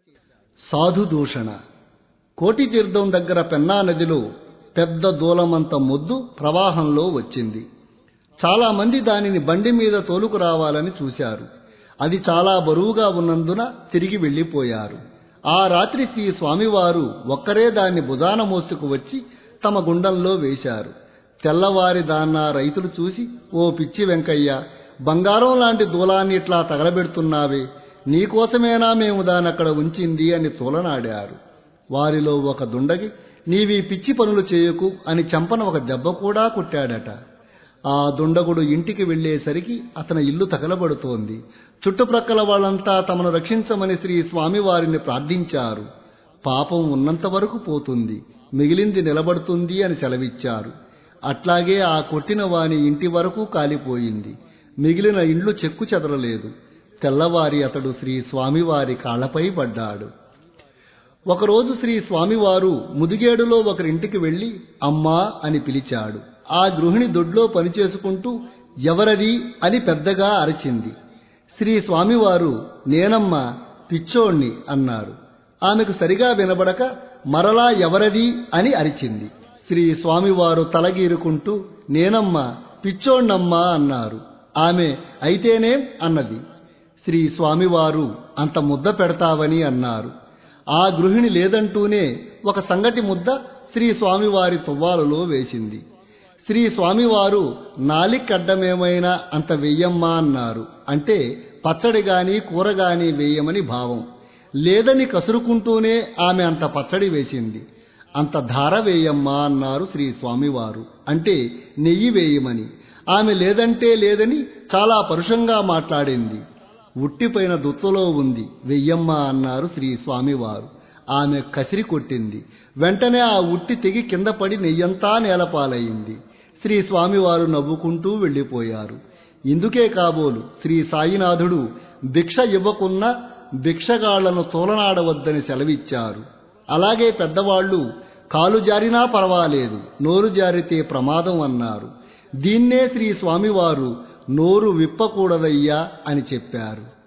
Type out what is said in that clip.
సాధు దూషణ కోటి తీర్థం దగ్గర పెన్నా నదిలో పెద్ద దూలమంత మొద్దు ప్రవాహంలో వచ్చింది చాలా మంది దానిని బండి మీద తోలుకు రావాలని చూశారు అది చాలా బరువుగా ఉన్నందున తిరిగి వెళ్ళిపోయారు ఆ రాత్రి శ్రీ స్వామివారు ఒక్కరే దాన్ని భుజాన మోసుకు వచ్చి తమ గుండంలో వేశారు తెల్లవారి దాన్న రైతులు చూసి ఓ పిచ్చి వెంకయ్య బంగారం లాంటి దూలాన్ని ఇట్లా తగలబెడుతున్నావే నీకోసమేనా మేము దాన్ని అక్కడ ఉంచింది అని తూలనాడారు వారిలో ఒక దుండగి నీవీ పిచ్చి పనులు చేయకు అని చంపన ఒక దెబ్బ కూడా కుట్టాడట ఆ దుండగుడు ఇంటికి వెళ్లేసరికి అతని ఇల్లు తగలబడుతోంది చుట్టుప్రక్కల వాళ్ళంతా తమను రక్షించమని శ్రీ స్వామివారిని ప్రార్థించారు పాపం ఉన్నంత వరకు పోతుంది మిగిలింది నిలబడుతుంది అని సెలవిచ్చారు అట్లాగే ఆ కొట్టిన వాని ఇంటి వరకు కాలిపోయింది మిగిలిన ఇండ్లు చెక్కు చెదరలేదు తెల్లవారి అతడు శ్రీ స్వామివారి కాళ్లపై పడ్డాడు ఒకరోజు శ్రీ స్వామివారు ముదిగేడులో ఒకరింటికి వెళ్లి అమ్మా అని పిలిచాడు ఆ గృహిణి దొడ్లో పనిచేసుకుంటూ ఎవరది అని పెద్దగా అరిచింది శ్రీ స్వామివారు నేనమ్మా పిచ్చోణ్ణి అన్నారు ఆమెకు సరిగా వినబడక మరలా ఎవరది అని అరిచింది శ్రీ స్వామివారు తలగీరుకుంటూ నేనమ్మా పిచ్చోణ్ణమ్మా అన్నారు ఆమె అయితేనేం అన్నది శ్రీ స్వామివారు అంత ముద్ద పెడతావని అన్నారు ఆ గృహిణి లేదంటూనే ఒక సంగటి ముద్ద శ్రీ స్వామివారి తువ్వాలలో వేసింది శ్రీ స్వామివారు నాలికడ్డమేమైనా అంత వెయ్యమ్మా అన్నారు అంటే పచ్చడి గాని కూర గాని వేయమని భావం లేదని కసురుకుంటూనే ఆమె అంత పచ్చడి వేసింది అంత ధార వేయమ్మా అన్నారు శ్రీ స్వామివారు అంటే నెయ్యి వేయమని ఆమె లేదంటే లేదని చాలా పరుషంగా మాట్లాడింది ఉట్టిపైన దుత్తులో ఉంది వెయ్యమ్మ అన్నారు శ్రీ స్వామివారు ఆమె కసిరి కొట్టింది వెంటనే ఆ ఉట్టి తెగి కింద పడి నెయ్యంతా నేలపాలయ్యింది శ్రీ స్వామివారు నవ్వుకుంటూ వెళ్ళిపోయారు ఇందుకే కాబోలు శ్రీ సాయినాథుడు భిక్ష ఇవ్వకున్నా భిక్షగాళ్లను తోలనాడవద్దని సెలవిచ్చారు అలాగే పెద్దవాళ్లు కాలు జారినా పర్వాలేదు నోరు జారితే ప్రమాదం అన్నారు దీన్నే శ్రీ స్వామివారు నోరు విప్పకూడదయ్యా అని చెప్పారు